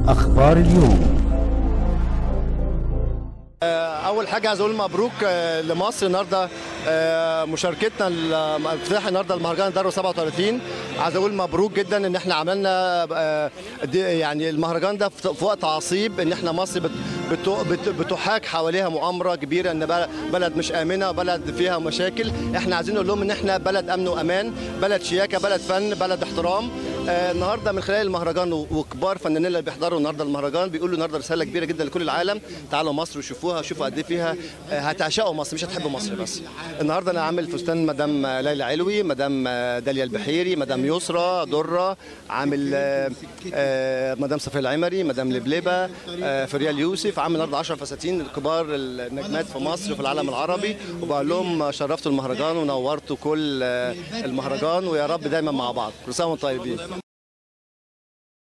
أخبار اليوم اول حاجه عايز اقول مبروك آه، لمصر النهارده آه، مشاركتنا ال- افتتاح النهارده المهرجان الدرو 37 عايز اقول مبروك جدا ان احنا عملنا آه، دي- يعني المهرجان ده في في وقت عصيب ان احنا مصر بت- بت- بت- بتحاك حواليها مؤامره كبيره ان بل- بلد مش امنه بلد فيها مشاكل احنا عايزين نقول لهم ان احنا بلد امن وامان بلد شياكه بلد فن بلد احترام آه، النهارده من خلال المهرجان و- وكبار فنانين اللي بيحضروا النهارده المهرجان بيقولوا النهارده رساله كبيره جدا لكل العالم تعالوا مصر وشوفوها شوفوا قد ايه فيها آه، هتعشقوا مصر مش هتحبوا مصر بس النهارده انا عامل فستان مدام ليلى علوي مدام آه، داليا البحيري مدام يسرى دره عامل آه، آه، مدام صفيه العمري مدام لبلبه آه، فريال يوسف عامل النهارده 10 فساتين كبار النجمات في مصر وفي العالم العربي وبقول لهم شرفتوا المهرجان ونورتوا كل آه، المهرجان ويا رب دايما مع بعض كل سنه وانتم طيبين